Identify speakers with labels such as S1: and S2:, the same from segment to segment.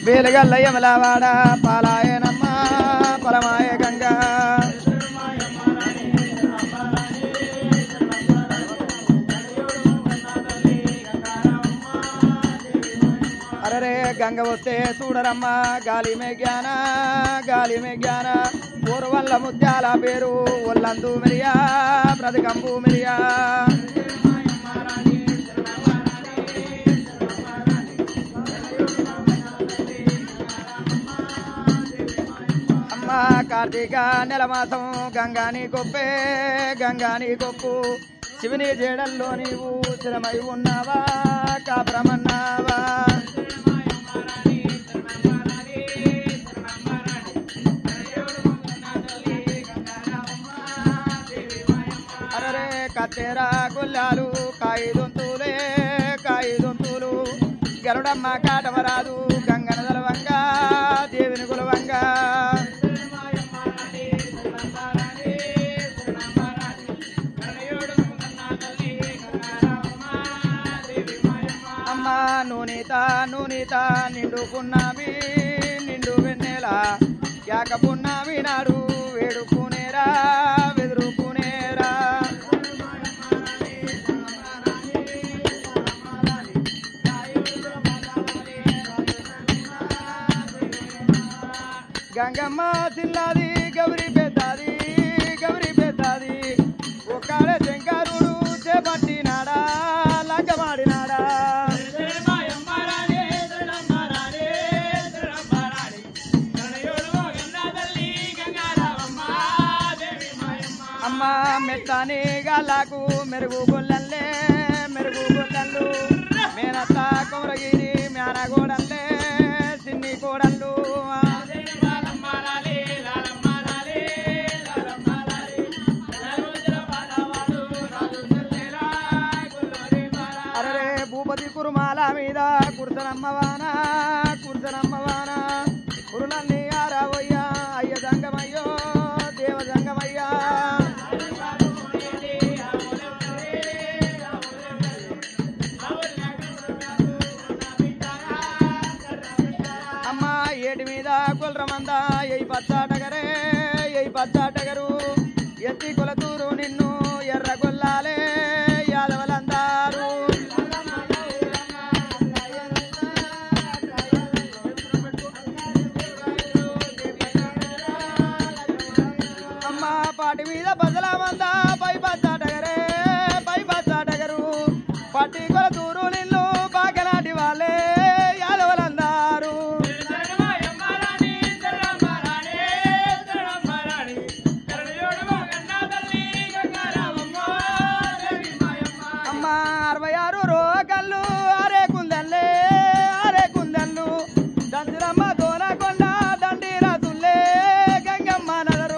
S1: వేలుగల్ల యమలవాడ పాలాయనమ్మ పరమాయ గంగా అరరే గంగ వస్తే చూడరమ్మ గాలి మే జ్ఞాన గాలి మే జ్ఞాన పూర్వల్ల ముత్యాల పేరు ఒల్లందు మిరియా బ్రతకంబు మిరియా అమ్మ కార్తీక నెల మాసం గంగాని గొప్పే గంగాని గొప్పు శివుని జేడల్లో నీవు స్థిరమై ఉన్నావా కాపురమన్నావా అరరే కత్తెరా గుల్లాలు కాయిదొంతులే కాయిదొంతులు గరుడమ్మ కాటమరాదు గంగన దలవంగా దేవిని కులవంగా అమ్మ నూనెత నూనెత నిండుకున్నావి నిండు వెన్నెల యాకపున్నావి నాడు వేడుకునేరా వెదురుకునేరా గంగమ్మ చిన్నది గౌరి పెద్దది గౌరి పెద్దది ఒక్కడే శంకరుడు చేపట్టినాడా లంకమాడినాడా అమ్మ మెత్తని గల్లకు మెరుగు గొల్లల్లే మెరుగు గొల్లలు మేనత్త కొమరగిరి మేనగోడల్లే సిన్ని కోడళ్ళు అరే భూపతి కురుమాల మీద కుర్తనమ్మవాన కుర్తనమ్మవాన కురులన్నీ ఆరావయ్యా అయ్య జంగమయ్యో దేవ జంగమయ్యా అమ్మ ఏటి మీద కుల్రమంద ఎయి పచ్చాటగరే ఎయి పచ్చాటగరు ఎత్తి కొలతూరు నిన్ను ఎర్ర కొల్లాలే యాదవలందారు అమ్మ పాటి మీద బదల మంద పై పచ్చాటగరే పై పచ్చాటగరు పట్టి కొలతూరు నిన్ను బాగలాంటి వాళ్ళే యాదవలందారు అమ్మ అరవై ఆరు రోగళ్ళు అరే కుందల్లే అరే కుందల్లు దంతిరమ్మ దోనకొండ దండి రాతుల్లే గంగమ్మ నగరు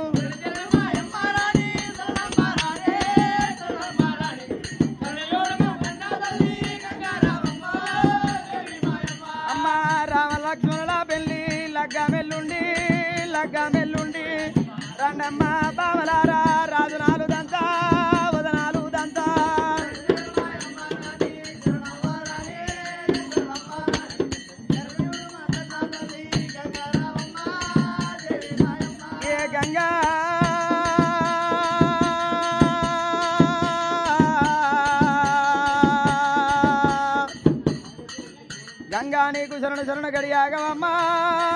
S1: అమ్మ రామ లక్ష్మణుల పెళ్లి లగ్గ మెల్లుండి లగ్గ మెల్లుండి రండమ్మ బావలారా రాజునాలు దంతా వదనాలు దంతా ఏ గంగా గంగా నీకు శరణ శరణ గడియాగమమ్మా